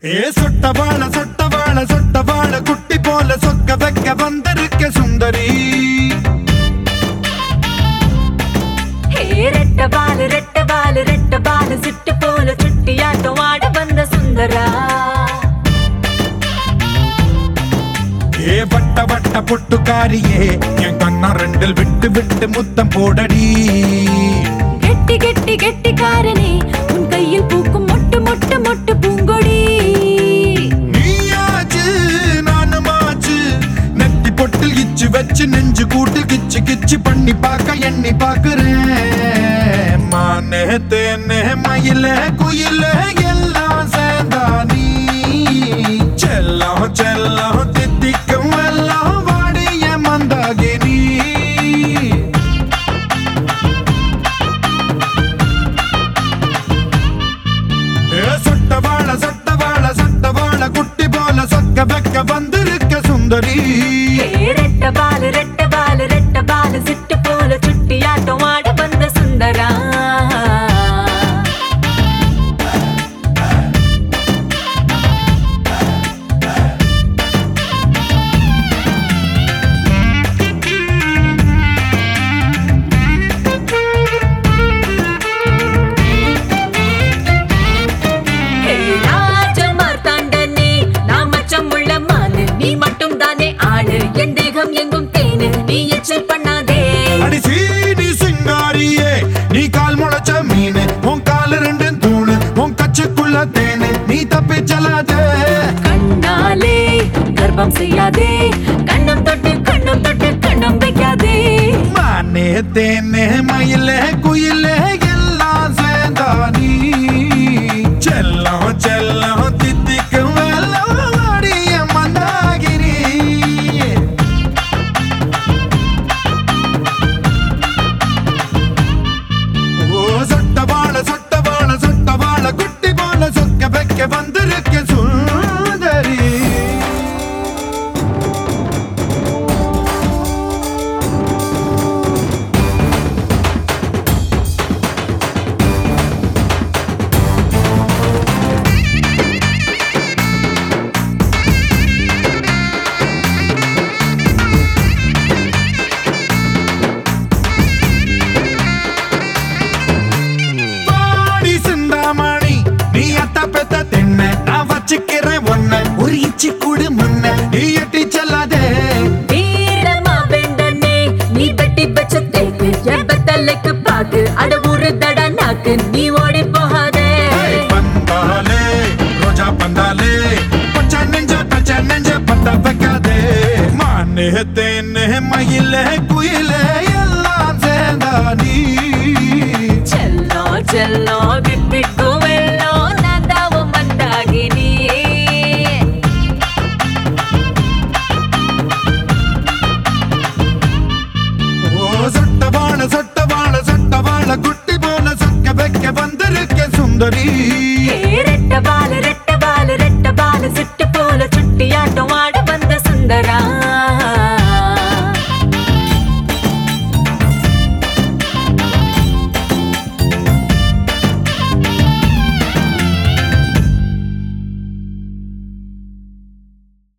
ஏ சொட்ட வாழ சொட்ட வாழ சொட்ட வாழ குட்டி போல சொக்க வைக்க வந்திருக்க சுந்தரி ஹே ரெட்ட பாலு ரெட்ட பாலு ரெட்ட பாலு சிட்டு போல சுட்டியாட்டம் ஆட வந்த சுந்தரா ஏ வட்ட வட்ட பொட்டுக்காரியே என் கண்ணா ரெண்டில் விட்டு விட்டு முத்தம் போடடி கெட்டி கெட்டி கெட்டிக்காரனே உன் கையில் பூக்கும் மொட்டு மொட்டு மொட்டு பூங்கொடி நீயாச்சு நானுமாச்சு நெத்தி பொட்டில் இச்சு வச்சு நெஞ்சு கூட்டு கிச்சு கிச்சு பண்ணி பார்க்க எண்ணி பார்க்கிறேன் மானே தேனே மயில குயில எல்லாம் சேர்ந்தா நீ செல்லம் செல்லம் தித்திக்கும் எல்லாம் வாடிய மந்தாகினி ஏ சொட்ட வாழ சொட்ட வாழ சொட்ட வாழ குட்டி போல சொக்க வைக்க வந்திருக்க சுந்தரி ஹே ரெட்ட பாலு ரெட்ட பாலு ரெட்ட பாலு சிட்டு போல சுட்டியாட்டம் ஆட வந்த சுந்தரா ஹே ராஜமார்த்தாண்டனே, நான் மச்சமுள்ள மானு, நீ மட்டும் தானே ஆளு என் தேகம் எங்கும் தேனு நீ எச்சல் பண்ணாதே அடி சீனி சிங்காரியே நீ கால் முளைச்ச மீன் உன் கால் ரெண்டு தூணு உன் கச்சுக்குள்ள தேனு நீ தப்பி செல்லாதே கண்ணாலே கர்ப்பம் செய்யாதே கண்ணம் தொட்டு கண்ணம் தொட்டு கண்ணம் வைக்காதே மானே தேனே மயிலே குயிலே எல்லாம் சேர்ந்தா நீ செல்லம் செல்லம் தித்திக்கும் எல்லாம் வாடிய மந்தாகிரி ஓ சொட்ட வாழ சொட்ட வாழ சொட்ட வாழ குட்டி போல சொக்க வைக்க வந்திருக்க சுந்தரி பாடி சிந்தாமணி நீ அத்த பெத்த தின்ன நான் வச்சுக்கிறேன் ஒன்ன ஒரு இச்சி கூடு முன்ன நீ எட்டி செல்லாதே வீரமா வேண்டனே நீ வெட்டி வச்ச தேக்கு என் தலைக்கு பாக்கு அட ஊரு தட நாக்கு நீ ஓடி போகாதே ஏய், பந்தாலே ரோஜா பந்தாலே பச்சை நெஞ்ச பச்சை நெஞ்ச பத்த வைக்காதே மானே தேனே மயிலே குயிலே எல்லாம் சேர்ந்தா நீ செல்லோ செல்லோ விப்பிக்கு வெல்லோ நந்தாவு மந்தாகினி ஓ சொட்ட வாழ சொட்ட வாழ சொட்ட வாழ குட்டி போல சொக்க வைக்க வந்திருக்க சுந்தரி